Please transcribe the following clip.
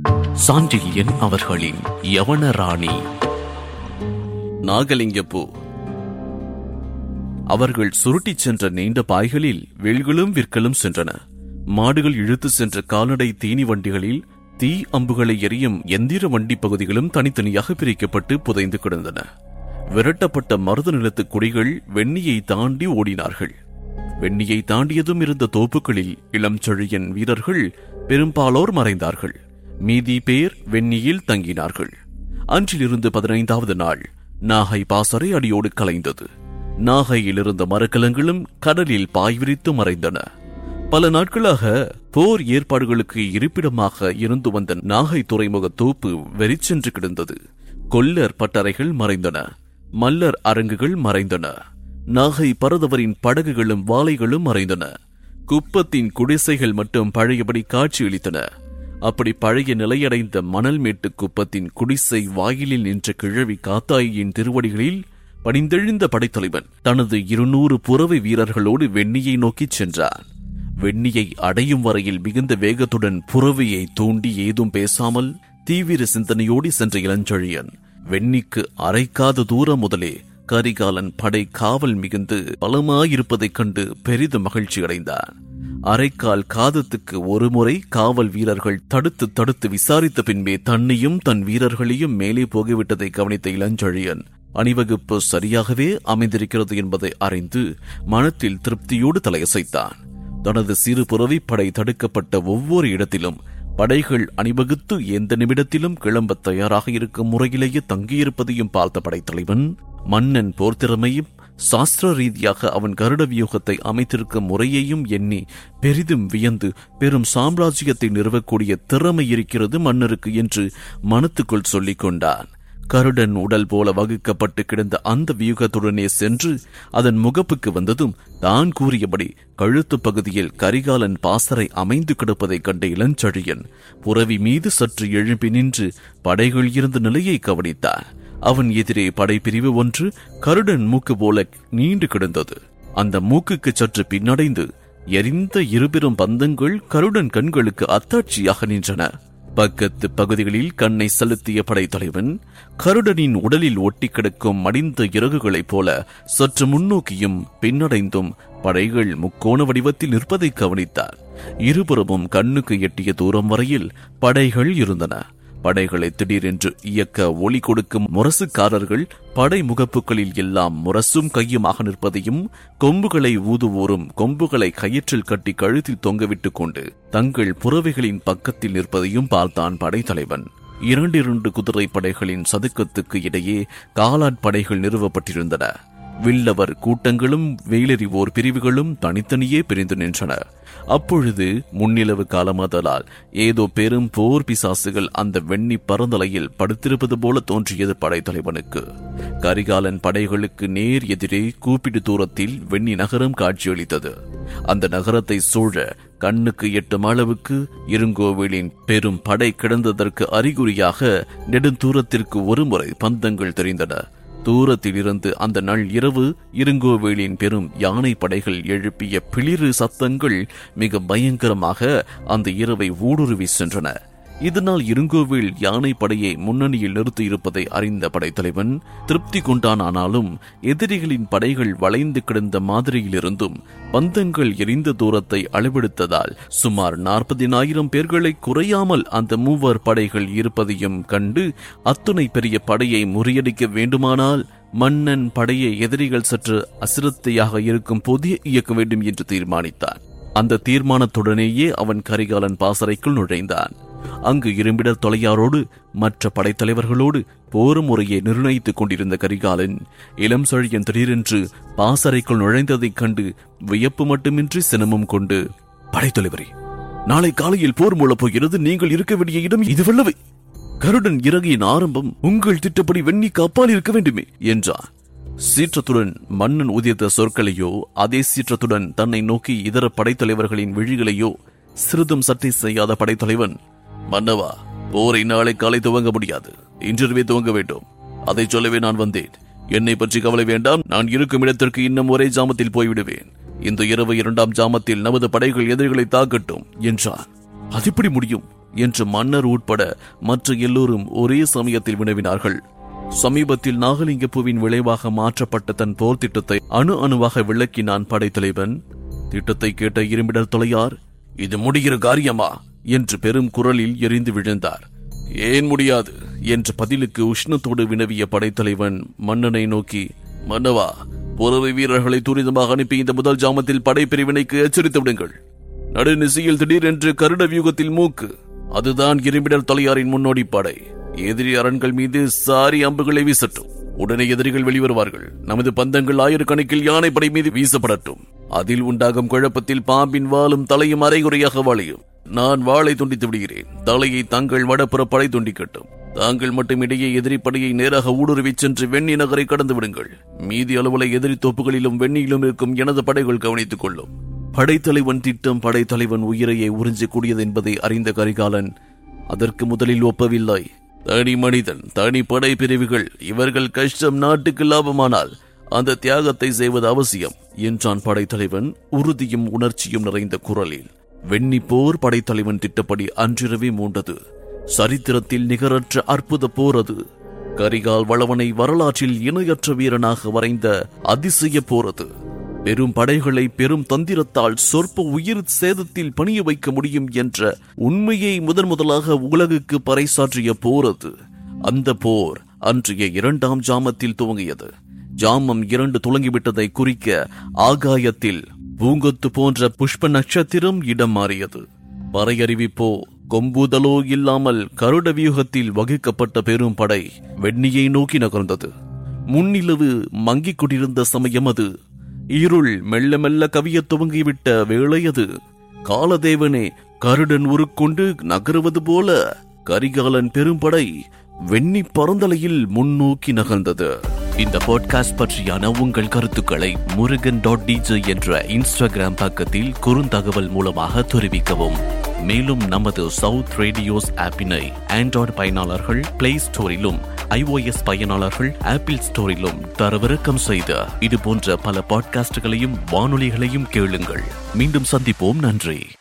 சாண்டில்யன் அவர்களின் யவனராணி நாகலிங்கப்பூ அவர்கள் சுருட்டிச் சென்ற நீண்ட பாய்களில் வெள்களும் விற்களும் சென்றன மாடுகள் இழுத்து சென்ற கால்நடை தீனி வண்டிகளில் தீ அம்புகளை எரியும் எந்திர வண்டி பகுதிகளும் தனித்தனியாக பிரிக்கப்பட்டு புதைந்து கிடந்தன விரட்டப்பட்ட மருத நிலத்து குடிகள் வெண்ணியை தாண்டி ஓடினார்கள் வெண்ணியை தாண்டியதும் இருந்த தோப்புகளில் இளம் செழியன் வீரர்கள் பெரும்பாலோர் மறைந்தார்கள் மீதி பேர் வெண்ணியில் தங்கினார்கள் அன்றிலிருந்து பதினைந்தாவது நாள் நாகை பாசறை அடியோடு கலைந்தது நாகையில் இருந்த மரக்கலங்களும் கடலில் பாய்விரித்து மறைந்தன பல நாட்களாக போர் ஏற்பாடுகளுக்கு இருப்பிடமாக இருந்து வந்த நாகை துறைமுக தோப்பு வெறிச்சென்று கிடந்தது கொல்லர் பட்டறைகள் மறைந்தன மல்லர் அரங்குகள் மறைந்தன நாகை பரதவரின் படகுகளும் வாளைகளும் மறைந்தன குப்பத்தின் குடிசைகள் மட்டும் பழையபடி காட்சியளித்தன அப்படி பழைய நிலையடைந்த மணல் மேட்டு குப்பத்தின் குடிசை வாயிலில் நின்ற கிழவி காத்தாயின் திருவடிகளில் பணிந்தெழுந்த படைத்தலைவன் தனது இருநூறு புறவை வீரர்களோடு வெண்ணியை நோக்கிச் சென்றான் வெண்ணியை அடையும் வரையில் மிகுந்த வேகத்துடன் புறவையை தூண்டி ஏதும் பேசாமல் தீவிர சிந்தனையோடி சென்ற இளஞ்செழியன் வெண்ணிக்கு அரைக்காத தூரம் முதலே கரிகாலன் படை காவல் மிகுந்து பலமாயிருப்பதைக் கண்டு பெரிதும் மகிழ்ச்சி அடைந்தான் அரைக்கால் காதத்துக்கு ஒருமுறை காவல் வீரர்கள் தடுத்து தடுத்து விசாரித்த பின்பே தன்னையும் தன் வீரர்களையும் மேலே போகிவிட்டதை கவனித்த இளஞ்செழியன் அணிவகுப்பு சரியாகவே அமைந்திருக்கிறது என்பதை அறிந்து மனத்தில் திருப்தியோடு தலையசைத்தான் தனது சிறு புறவிப்படை தடுக்கப்பட்ட ஒவ்வொரு இடத்திலும் படைகள் அணிவகுத்து எந்த நிமிடத்திலும் கிளம்ப தயாராக இருக்கும் முறையிலேயே தங்கியிருப்பதையும் பார்த்த படைத்தலைவன் மன்னன் போர்த்திறமையும் சாஸ்திர ரீதியாக அவன் கருட வியூகத்தை அமைத்திருக்கும் முறையையும் எண்ணி பெரிதும் வியந்து பெரும் சாம்ராஜ்யத்தை நிறுவக்கூடிய திறமை இருக்கிறது மன்னருக்கு என்று மனத்துக்குள் சொல்லிக் கொண்டான் கருடன் உடல் போல வகுக்கப்பட்டு கிடந்த அந்த வியூகத்துடனே சென்று அதன் முகப்புக்கு வந்ததும் தான் கூறியபடி கழுத்து பகுதியில் கரிகாலன் பாசறை அமைந்து கிடப்பதைக் கண்ட இளஞ்செழியன் புறவி மீது சற்று எழுப்பி நின்று படைகள் இருந்த நிலையை கவனித்தான் அவன் எதிரே படைப்பிரிவு ஒன்று கருடன் மூக்கு போல நீண்டு கிடந்தது அந்த மூக்குக்கு சற்று பின்னடைந்து எரிந்த இருபெரும் பந்தங்கள் கருடன் கண்களுக்கு அத்தாட்சியாக நின்றன பக்கத்து பகுதிகளில் கண்ணை செலுத்திய படைத்தலைவன் கருடனின் உடலில் ஒட்டி கிடக்கும் மடிந்த இறகுகளைப் போல சற்று முன்னோக்கியும் பின்னடைந்தும் படைகள் முக்கோண வடிவத்தில் நிற்பதை கவனித்தார் இருபுறமும் கண்ணுக்கு எட்டிய தூரம் வரையில் படைகள் இருந்தன படைகளை திடீரென்று இயக்க ஒளி கொடுக்கும் முரசுக்காரர்கள் படை முகப்புகளில் எல்லாம் முரசும் கையுமாக நிற்பதையும் கொம்புகளை ஊதுவோரும் கொம்புகளை கயிற்றில் கட்டி கழுத்தில் தொங்கவிட்டுக் கொண்டு தங்கள் புறவைகளின் பக்கத்தில் நிற்பதையும் பார்த்தான் படைத்தலைவன் இரண்டிரண்டு குதிரை படைகளின் சதுக்கத்துக்கு இடையே காலாட் படைகள் நிறுவப்பட்டிருந்தன வில்லவர் கூட்டங்களும் வேலறிவோர் பிரிவுகளும் தனித்தனியே பிரிந்து நின்றன அப்பொழுது முன்னிலவு காலமாதலால் ஏதோ பெரும் போர் பிசாசுகள் அந்த வெண்ணி பரந்தலையில் படுத்திருப்பது போல தோன்றியது படைத்தலைவனுக்கு கரிகாலன் படைகளுக்கு நேர் எதிரே கூப்பிடு தூரத்தில் வெண்ணி நகரம் காட்சியளித்தது அந்த நகரத்தை சூழ கண்ணுக்கு எட்டும் அளவுக்கு இருங்கோவிலின் பெரும் படை கிடந்ததற்கு அறிகுறியாக நெடுந்தூரத்திற்கு ஒருமுறை பந்தங்கள் தெரிந்தன தூரத்தில் இருந்து அந்த நாள் இரவு இருங்கோவேலின் பெரும் யானை படைகள் எழுப்பிய பிளிறு சத்தங்கள் மிக பயங்கரமாக அந்த இரவை ஊடுருவி சென்றன இதனால் இருங்கோவில் யானை படையை முன்னணியில் நிறுத்தி இருப்பதை அறிந்த படைத்தலைவன் திருப்தி கொண்டான் ஆனாலும் எதிரிகளின் படைகள் வளைந்து கிடந்த மாதிரியிலிருந்தும் பந்தங்கள் எரிந்த தூரத்தை அளவெடுத்ததால் சுமார் நாற்பதினாயிரம் பேர்களை குறையாமல் அந்த மூவர் படைகள் இருப்பதையும் கண்டு அத்துணை பெரிய படையை முறியடிக்க வேண்டுமானால் மன்னன் படையை எதிரிகள் சற்று அசிரத்தையாக இருக்கும் போதே இயக்க வேண்டும் என்று தீர்மானித்தான் அந்த தீர்மானத்துடனேயே அவன் கரிகாலன் பாசறைக்குள் நுழைந்தான் அங்கு இரும்பிடர் தொலையாரோடு மற்ற படைத்தலைவர்களோடு போர் முறையை நிர்ணயித்துக் கொண்டிருந்த கரிகாலன் இளம் செழியன் திடீரென்று பாசறைக்குள் நுழைந்ததைக் கண்டு வியப்பு மட்டுமின்றி சினமும் கொண்டு படைத்தலைவரே நாளை காலையில் போர் மூலப் போகிறது நீங்கள் இருக்க வேண்டிய இடம் இதுவல்லவே கருடன் இறகியின் ஆரம்பம் உங்கள் திட்டப்படி வெண்ணிக்கு அப்பால் இருக்க வேண்டுமே என்றார் சீற்றத்துடன் மன்னன் உதிர்த்த சொற்களையோ அதே சீற்றத்துடன் தன்னை நோக்கி இதர படைத்தலைவர்களின் விழிகளையோ சிறிதும் சட்டை செய்யாத படைத்தலைவன் மன்னவா போரை நாளை காலை துவங்க முடியாது இன்றிரவே துவங்க வேண்டும் அதை சொல்லவே நான் வந்தேன் என்னை பற்றி கவலை வேண்டாம் நான் இருக்கும் இடத்திற்கு இன்னும் ஒரே ஜாமத்தில் போய்விடுவேன் இந்த இரவு இரண்டாம் ஜாமத்தில் நமது படைகள் எதிரிகளை தாக்கட்டும் என்றார் அது எப்படி முடியும் என்று மன்னர் உட்பட மற்ற எல்லோரும் ஒரே சமயத்தில் வினவினார்கள் சமீபத்தில் நாகலிங்கப்பூவின் விளைவாக மாற்றப்பட்ட தன் போர் திட்டத்தை அணு அணுவாக விளக்கினான் படைத்தலைவன் திட்டத்தை கேட்ட இரும்பிடர் தொலையார் இது முடிகிற காரியமா என்று பெரும் குரலில் எரிந்து விழுந்தார் ஏன் முடியாது என்ற பதிலுக்கு உஷ்ணத்தோடு வினவிய படைத்தலைவன் மன்னனை நோக்கி மன்னவா புறவை வீரர்களை துரிதமாக அனுப்பி இந்த முதல் ஜாமத்தில் படைப்பிரிவினைக்கு எச்சரித்து விடுங்கள் நடுநிசையில் திடீரென்று கருட வியூகத்தில் மூக்கு அதுதான் இரும்பிடர் தலையாரின் முன்னோடி படை எதிரி அரண்கள் மீது சாரி அம்புகளை வீசட்டும் உடனே எதிரிகள் வெளிவருவார்கள் நமது பந்தங்கள் ஆயிரக்கணக்கில் யானை படை மீது வீசப்படட்டும் அதில் உண்டாகும் குழப்பத்தில் பாம்பின் வாளும் தலையும் அரைகுறையாக வாழையும் நான் வாளை துண்டித்து விடுகிறேன் தலையை தங்கள் வடப்புற படை துண்டிக்கட்டும் தாங்கள் மட்டும் இடையே எதிரி படையை நேராக ஊடுருவிச் சென்று வெண்ணி நகரை கடந்து விடுங்கள் மீதி அளவுல எதிரி தோப்புகளிலும் வெண்ணியிலும் இருக்கும் எனது படைகள் கவனித்துக் கொள்ளும் படைத்தலைவன் திட்டம் படைத்தலைவன் உயிரையை உறிஞ்சக்கூடியது என்பதை அறிந்த கரிகாலன் அதற்கு முதலில் ஒப்பவில்லை தனி மனிதன் தனி படை பிரிவுகள் இவர்கள் கஷ்டம் நாட்டுக்கு லாபமானால் அந்த தியாகத்தை செய்வது அவசியம் என்றான் படைத்தலைவன் உறுதியும் உணர்ச்சியும் நிறைந்த குரலில் வெண்ணி போர் படைத்தலைவன் திட்டப்படி அன்றிரவே மூண்டது சரித்திரத்தில் நிகரற்ற அற்புத போர் அது கரிகால் வளவனை வரலாற்றில் இணையற்ற வீரனாக வரைந்த அதிசய போர் அது பெரும் படைகளை பெரும் தந்திரத்தால் சொற்ப உயிர் சேதத்தில் பணிய வைக்க முடியும் என்ற உண்மையை முதன் முதலாக உலகுக்கு பறைசாற்றிய போர் அது அந்த போர் அன்றைய இரண்டாம் ஜாமத்தில் துவங்கியது ஜாமம் இரண்டு துவங்கிவிட்டதை குறிக்க ஆகாயத்தில் பூங்கொத்து போன்ற புஷ்ப நட்சத்திரம் இடம் மாறியது பறையறிவிப்போ கொம்புதலோ இல்லாமல் கருட வியூகத்தில் வகுக்கப்பட்ட பெரும் படை வெண்ணியை நோக்கி நகர்ந்தது முன்னிலவு மங்கிக் கொண்டிருந்த சமயம் அது இருள் மெல்ல மெல்ல கவியத் துவங்கிவிட்ட வேளை அது காலதேவனே கருடன் உருக்கொண்டு நகருவது போல கரிகாலன் பெரும்படை வெண்ணி பரந்தலையில் முன்னோக்கி நகர்ந்தது இந்த பாட்காஸ்ட் பற்றியான உங்கள் கருத்துக்களை முருகன் டாட் டிஜே என்ற இன்ஸ்டாகிராம் பக்கத்தில் குறுந்தகவல் மூலமாக தெரிவிக்கவும் மேலும் நமது சவுத் ரேடியோஸ் ஆப்பினை ஆண்ட்ராய்டு பயனாளர்கள் பிளே ஸ்டோரிலும் ஐஓஎஸ் பயனாளர்கள் ஆப்பிள் ஸ்டோரிலும் தரவிறக்கம் செய்த இது போன்ற பல பாட்காஸ்டுகளையும் வானொலிகளையும் கேளுங்கள் மீண்டும் சந்திப்போம் நன்றி